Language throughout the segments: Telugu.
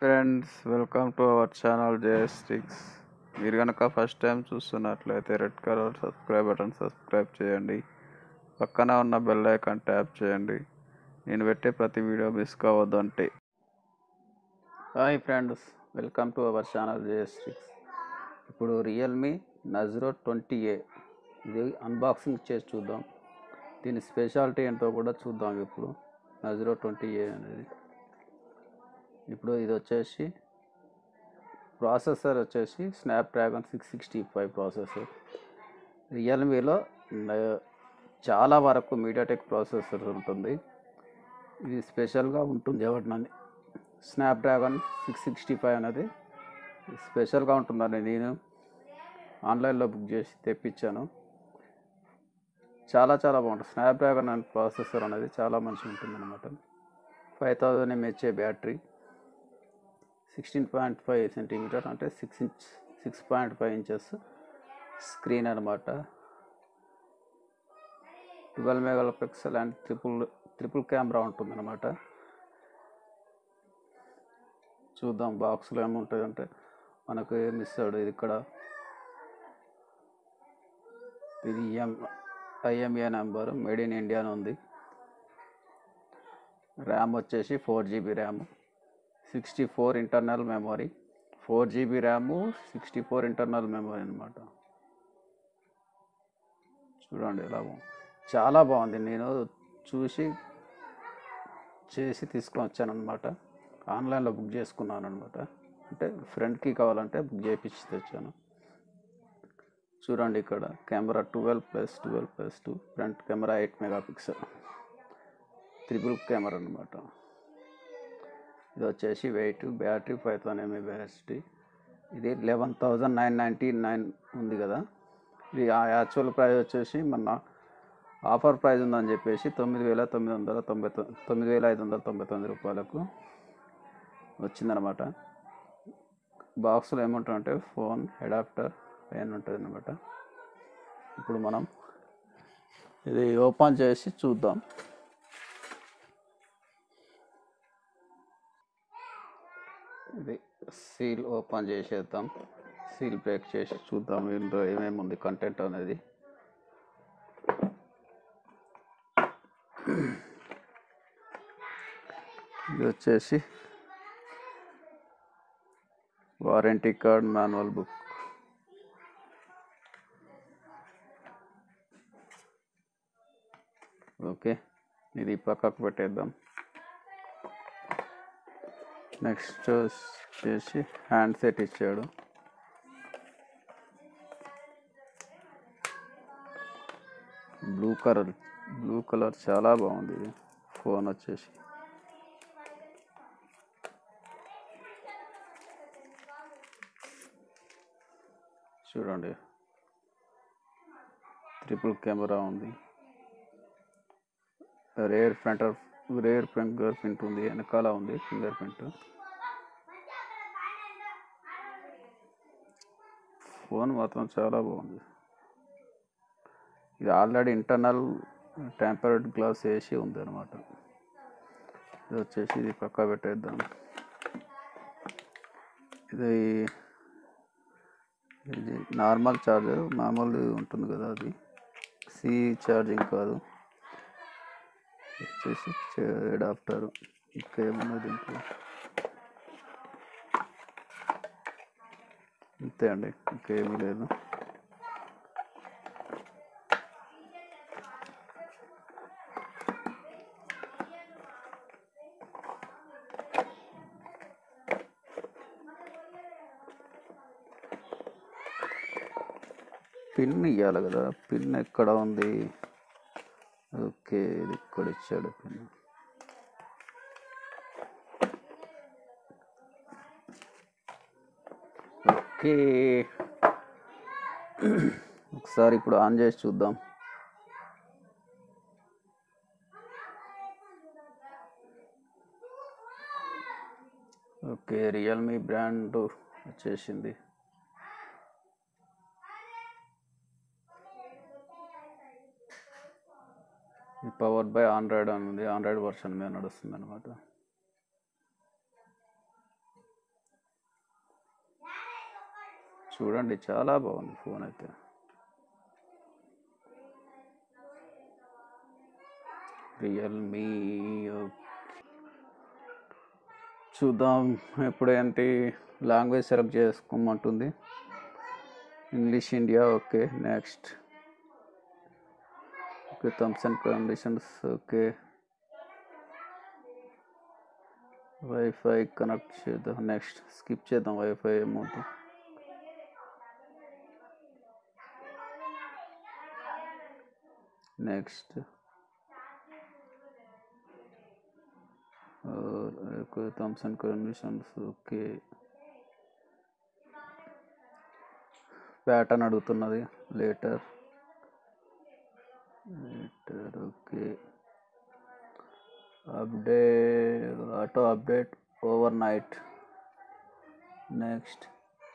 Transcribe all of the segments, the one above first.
friends welcome to our channel జేఎస్టిక్స్ మీరు కనుక ఫస్ట్ టైం చూస్తున్నట్లయితే red colour subscribe button subscribe చేయండి పక్కన ఉన్న బెల్ ఐకాన్ ట్యాప్ చేయండి నేను పెట్టే ప్రతి వీడియో మిస్ కావద్దు అంటే hi friends welcome to our channel జేఎస్టిక్స్ ఇప్పుడు రియల్మీ నజరో ట్వంటీ ఏ ఇది అన్బాక్సింగ్ చేసి చూద్దాం దీని స్పెషాలిటీ ఏంటో కూడా చూద్దాం ఇప్పుడు నజరో ట్వంటీ ఏ అనేది ఇప్పుడు ఇది వచ్చేసి ప్రాసెసర్ వచ్చేసి Snapdragon six sixty five processor రియల్మీలో న- చాలా వరకు మీడియాటెక్ ప్రాసెసర్ ఉంటుంది ఇది స్పెషల్గా ఉంటుంది ఎవరినని స్నాప్డ్రాగన్ సిక్స్ సిక్స్టీ ఫైవ్ అనేది స్పెషల్గా ఉంటుందని నేను ఆన్లైన్లో బుక్ చేసి తెప్పించాను చాలా చాలా బాగుంటుంది స్నాప్డ్రాగన్ అనే ప్రాసెసర్ అనేది చాలా మంచిగా ఉంటుంది అనమాట five thousand MHA battery sixteen point five centimetre అంటే six inch six point five inches screen అనమాట twelve megapixel and triple triple camera ఉంటుంది అనమాట చూద్దాం బాక్స్లో ఏముంటుంది అంటే మనకు ఏమి ఇస్తాడు ఇది ఇక్కడ ఇది ఎం IMEI number made in India అని ఉంది ర్యామ్ వచ్చేసి four GB RAM sixty four internal memory four GB RAM sixty four internal memory అనమాట చూడండి ఎలా బాగుంది చాలా బాగుంది నేను చూసి చేసి తీసుకొని వచ్చాను అనమాట ఆన్లైన్లో బుక్ చేసుకున్నాను అనమాట అంటే ఫ్రెండ్కి కావాలంటే బుక్ చేయించి తెచ్చాను చూడండి ఇక్కడ camera twelve plus twelve plus two front camera eight megapixel triple camera అనమాట ఇది వచ్చేసి wait battery five thousand MA battery ఇది eleven thousand nine ninety nine ఉంది కదా ఇది ఆ యాక్చువల్ ప్రైస్ వచ్చేసి మన ఆఫర్ ప్రైస్ ఉందని చెప్పేసి తొమ్మిది వేల తొమ్మిది వందల తొంభై తొ- తొమ్మిది వేల ఐదు వందల తొంభై తొమ్మిది రూపాయలకు వచ్చిందనమాట బాక్స్లో ఏముంటుందంటే ఫోన్ అడాప్టర్ అవన్నీ ఉంటుంది అనమాట ఇప్పుడు మనం ఇది ఓపెన్ చేసి చూద్దాం ఇది సీల్ ఓపెన్ చేసేద్దాం సీల్ బ్రేక్ చేసి చూద్దాం ఇందులో ఏమేమి ఉంది కంటెంట్ అనేది ఇది వచ్చేసి warranty card manual book okay ఇది పక్కకు పెట్టేద్దాం నెక్స్ట్ వచ్చేసి హ్యాండ్ సెట్ ఇచ్చాడు బ్లూ కలర్ బ్లూ కలర్ చాలా బాగుంది ఇది ఫోన్ వచ్చేసి చూడండి ట్రిపుల్ కెమెరా ఉంది rear front rear fingerprint ఉంది వెనకాల ఉంది ఫింగర్ ప్రింట్ ఫోన్ మాత్రం చాలా బాగుంది ఇది ఆల్రెడీ ఇంటర్నల్ టెంపర్డ్ గ్లాస్ వేసి ఉంది అనమాట ఇది వచ్చేసి ఇది పక్క పెట్టేద్దాం ఇది ఇది నార్మల్ ఛార్జర్ మామూలు ఉంటుంది కదా అది సి ఛార్జింగ్ కాదు వచ్చేసి అడాప్టర్ ఇంకా ఏమన్నా దీంట్లో అంతే అండి ఇంకేమీ లేదు పిన్ ఇవ్వాలి కదా పిన్ ఎక్కడ ఉంది ఓకే ఇది ఇక్కడ ఇచ్చాడు పిన్ ఓకే ఒకసారి ఇప్పుడు ఆన్ చేసి చూద్దాం ఓకే రియల్మీ బ్రాండ్ వచ్చేసింది ఇది పవర్డ్ బై ఆండ్రాయిడ్ అని ఉంది ఆండ్రాయిడ్ వర్షన్ మీద నడుస్తుంది అనమాట చూడండి చాలా బాగుంది ఫోన్ అయితే రియల్మీ చూద్దాం ఎప్పుడు ఏంటి లాంగ్వేజ్ సెలెక్ట్ చేసుకోమంటుంది English India okay next okay terms and conditions okay wifi connect చేద్దాం నెక్స్ట్ స్కిప్ చేద్దాం వైఫై ఏమవుతుంది next terms and conditions okay pattern అడుగుతున్నది later later okay update auto update overnight next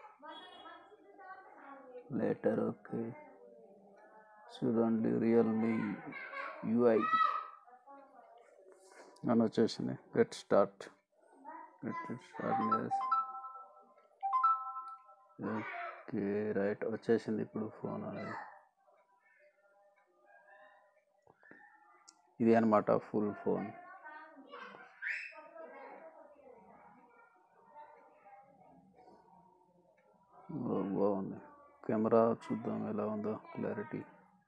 later okay చూడండి రియల్మీ యూఐ అని వచ్చేసింది get start get start okay right వచ్చేసింది ఇప్పుడు ఫోన్ అనేది ఇది అనమాట ఫుల్ ఫోన్ ఓ, బాగుంది కెమెరా చూద్దాం ఎలా ఉందో clarity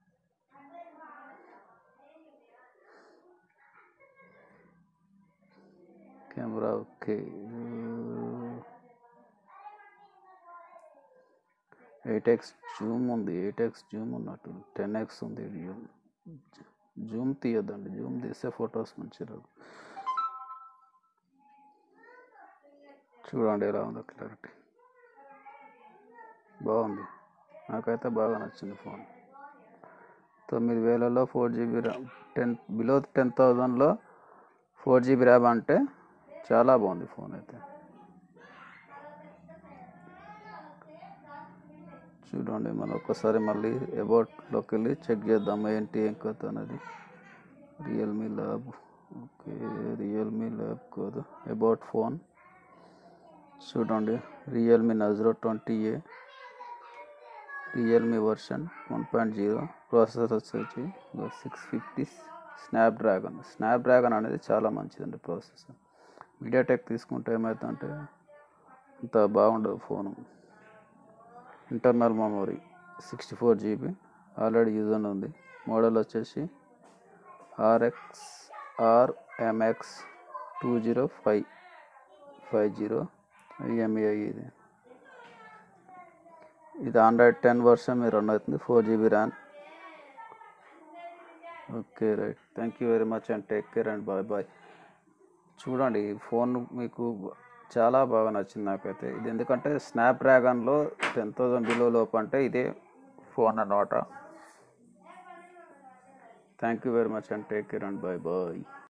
camera okay eight X zoom ఉంది ఎయిట్ ఎక్స్ జూమ్ ఉన్నట్టు టెన్ ఎక్స్ ఉంది జూమ్ జూమ్ తీయొద్దండి జూమ్ తీస్తే ఫొటోస్ మంచిగా రావు చూడండి ఎలా ఉందో క్లారిటీ బాగుంది నాకైతే బాగా నచ్చింది ఫోన్ తొమ్మిది వేలలో four GB RAM ten below ten థౌజండ్లో ఫోర్ జీబీ ర్యామ్ అంటే చాలా బాగుంది ఫోన్ అయితే చూడండి మనం ఒక్కసారి మళ్ళీ అబౌట్లోకి వెళ్ళి చెక్ చేద్దాం ఏంటి ఏం కథ అనేది Realme lab okay Realme lab కాదు అబౌట్ ఫోన్ చూడండి రియల్మీ నజరో twenty A Realme version one point zero processor వచ్చేసి సిక్స్ ఫిఫ్టీ స్నాప్డ్రాగన్ స్నాప్డ్రాగన్ అనేది చాలా మంచిదండి ప్రాసెసర్ మీడియాటెక్ తీసుకుంటే ఏమవుతుందంటే అంత బాగుండదు phone internal memory sixty four GB already use అని ఉంది మోడల్ వచ్చేసి RX RMX two zero five five zero EMI ఇది ఇది ఆండ్రాయిడ్ టెన్ వర్షన్ మీరు రన్ అవుతుంది four GB RAM okay right thank you very much and take care and bye bye చూడండి ఈ ఫోన్ మీకు చాలా బాగా నచ్చింది నాకైతే ఇది ఎందుకంటే స్నాప్ డ్రాగన్లో టెన్ థౌజండ్ బిలో లోపు అంటే ఇదే ఫోన్ అన్నమాట thank you very much and take care and bye bye